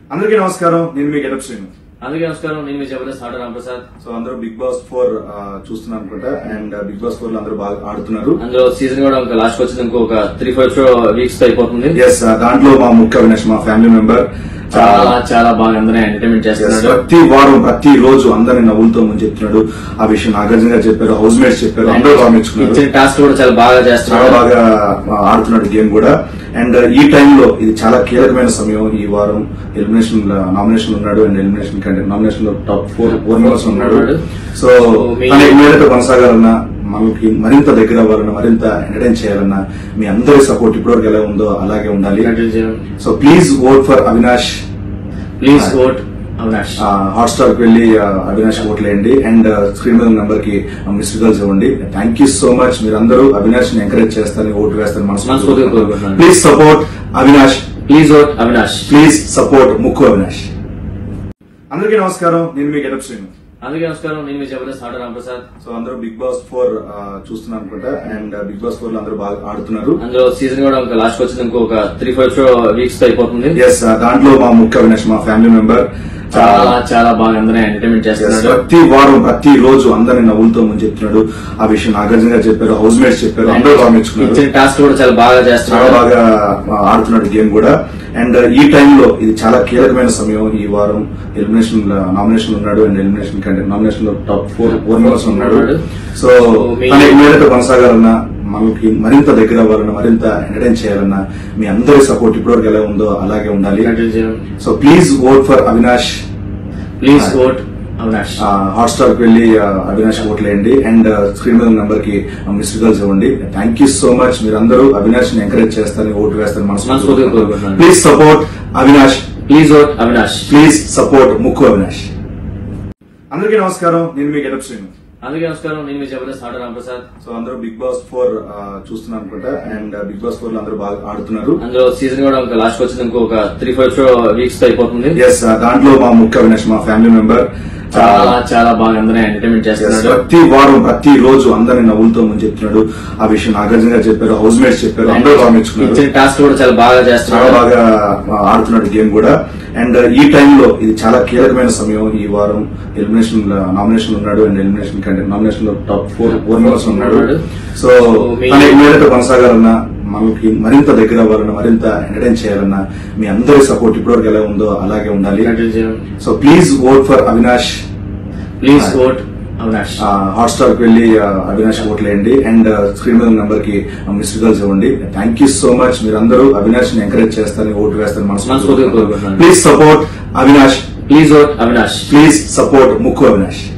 అందరికీ నమస్కారం నేను మీ గెటప్ శ్రీను అందరికీ నమస్కారం నేను మీ జబర్దస్త్ ఆట రాంప్రసాద్ సో అందరూ బిగ్ బాస్ ఫోర్ చూస్తున్నారు అనుకుంటా అండ్ బిగ్ బాస్ ఫోర్ లో అందరూ బాగా ఆడుతున్నారు అందులో సీజన్ కూడా ఇంకా లాస్ట్ వచ్చింది ఇంకొక త్రీ ఫోర్ వీక్స్ తో అయిపోతుంది ఎస్ దాంట్లో మా ముఖ్య అవినాష్ మా ఫ్యామిలీ మెంబర్ చాలా చాలా బాగా అందరూ ఎంటర్టైన్మెంట్ చేస్తున్నాడు ప్రతి వారం ప్రతి రోజు అందరిని నవ్వులతో ముందు చెప్తున్నాడు ఆ విషయం నాగార్జున గారు చెప్పారు హౌస్ మేట్స్ చెప్పారు అందరూ బాగా మెచ్చుకున్నారు ఇచ్చిన టాస్క్ కూడా చాలా బాగా చాలా చేస్తున్నాడు బాగా ఆ, ఆడుతున్నాడు గేమ్ కూడా అండ్ ఈ టైంలో ఇది చాలా కీలకమైన సమయం ఈ వారం ఎలిమినేషన్ నామినేషన్ ఉన్నాడు అండ్ ఎలిమినేషన్ కంటే నామినేషన్ లో టాప్ ఫోర్ ఫోర్ మెంబర్స్ ఉన్నాడు సో మీ- తన మీదట కొనసాగాలన్నా మనకి మరింత దగ్గర అవ్వాలన్నా మరింత ఎంటర్టైన్ చేయాలన్నా మీ అందరి సపోర్ట్ ఇప్పటివరకు ఎలా ఉందో అలాగే ఉండాలి so please vote for Avinash please vote Avinash Hotstar కి వెళ్ళి ఆ, అవినాష్ ఓట్లేయండి అండ్ స్క్రీన్ మీద నంబర్ కి మిస్డ్ కాల్స్ ఇవ్వండి థ్యాంక్ యూ సో మచ్ మీరందరూ అవినాష్ ని ఎంకరేజ్ చేస్తారని ఓటు వేస్తారు మనస్ఫూర్తిగా కోరుకుంటున్నాను. Please support Avinash please vote Avinash please support Mukku Avinash అందరికీ నమస్కారం నేను మీ గెటప్ శ్రీను అందరికీ నమస్కారం నేను మీ జబర్దస్త్ ఆట రాంప్రసాద్ సో అందరూ బిగ్ బాస్ ఫోర్ చూస్తున్నారు అనుకుంటా అండ్ బిగ్ బాస్ ఫోర్ లో అందరూ బాగా ఆడుతున్నారు అందులో సీజన్ కూడా ఇంకా లాస్ట్ వచ్చింది ఇంకొక త్రీ ఫోర్ వీక్స్ తో అయిపోతుంది ఎస్ దాంట్లో మా ముఖ్య అవినాష్ మా ఫ్యామిలీ మెంబర్ చాలా చాలా బాగా అందరూ ఎంటర్టైన్మెంట్ Yes, చేస్తున్నాడు ప్రతి వారం ప్రతి రోజు అందరిని నవ్వులతో ముందు చెప్తున్నాడు ఆ విషయం నాగార్జున గారు చెప్పారు హౌస్ మేట్స్ చెప్పారు అందరూ బాగా మెచ్చుకున్నారు ఇచ్చిన టాస్క్ కూడా చాలా బాగా చాలా చేస్తున్నాడు బాగా ఆ, ఆడుతున్నాడు గేమ్ కూడా అండ్ ఈ టైంలో ఇది చాలా కీలకమైన సమయం ఈ వారం ఎలిమినేషన్ నామినేషన్ ఉన్నాడు అండ్ ఎలిమినేషన్ కంటే నామినేషన్ లో టాప్ ఫోర్ ఫోర్ మెంబర్స్ ఉన్నాడు సో మీ- తన మీదట కొనసాగాలన్నా మనకి మరింత దగ్గర అవ్వాలన్నా మరింత ఎంటర్టైన్ చేయాలన్నా మీ అందరి సపోర్ట్ ఇప్పటివరకు ఎలా ఉందో అలాగే ఉండాలి so please vote for Avinash please vote Avinash Hotstar కి వెళ్ళి ఆ, అవినాష్ ఓట్లేయండి అండ్ స్క్రీన్ మీద నంబర్ కి మిస్డ్ కాల్స్ ఇవ్వండి థ్యాంక్ యూ సో మచ్ మీరందరూ అవినాష్ ని ఎంకరేజ్ చేస్తారని ఓటు వేస్తారు మనస్ఫూర్తిగా కోరుకుంటున్నాను. Please support Avinash please vote Avinash please support Mukku Avinash అందరికీ నమస్కారం నేను మీ గెటప్ శ్రీను అందరికీ నమస్కారం నేను మీ జబర్దస్త్ ఆట రాంప్రసాద్ సో అందరూ బిగ్ బాస్ ఫోర్ చూస్తున్నారు అనుకుంటా అండ్ బిగ్ బాస్ ఫోర్ లో అందరూ బాగా ఆడుతున్నారు అందులో సీజన్ కూడా ఇంకా లాస్ట్ వచ్చింది ఇంకొక త్రీ ఫోర్ వీక్స్ తో అయిపోతుంది ఎస్ దాంట్లో మా ముఖ్య అవినాష్ మా ఫ్యామిలీ మెంబర్ చాలా చాలా బాగా అందరూ ఎంటర్టైన్మెంట్ Yes, చేస్తున్నాడు ప్రతి వారం ప్రతి రోజు అందరిని నవ్వులతో ముందు చెప్తున్నాడు ఆ విషయం నాగార్జున గారు చెప్పారు హౌస్ మేట్స్ చెప్పారు అందరూ బాగా మెచ్చుకున్నారు ఇచ్చిన టాస్క్ కూడా చాలా బాగా చాలా చేస్తున్నాడు బాగా ఆ, ఆడుతున్నాడు గేమ్ కూడా అండ్ ఈ టైంలో ఇది చాలా కీలకమైన సమయం ఈ వారం ఎలిమినేషన్ నామినేషన్ ఉన్నాడు అండ్ ఎలిమినేషన్ కంటే నామినేషన్ లో టాప్ ఫోర్ ఫోర్ మెంబర్స్ ఉన్నాడు సో మీ- తన మీదట కొనసాగాలన్నా మనకి మరింత దగ్గర అవ్వాలన్నా మరింత ఎంటర్టైన్ చేయాలన్నా మీ అందరి సపోర్ట్ ఇప్పటివరకు ఎలా ఉందో అలాగే ఉండాలి so please vote for Avinash please vote Avinash Hotstar కి వెళ్ళి ఆ, అవినాష్ ఓట్లేయండి అండ్ స్క్రీన్ మీద నంబర్ కి మిస్డ్ కాల్స్ ఇవ్వండి థ్యాంక్ యూ సో మచ్ మీరందరూ అవినాష్ ని ఎంకరేజ్ చేస్తారని ఓటు వేస్తారు మనస్ఫూర్తిగా కోరుకుంటున్నాను. Please support Avinash please vote Avinash please support Mukku Avinash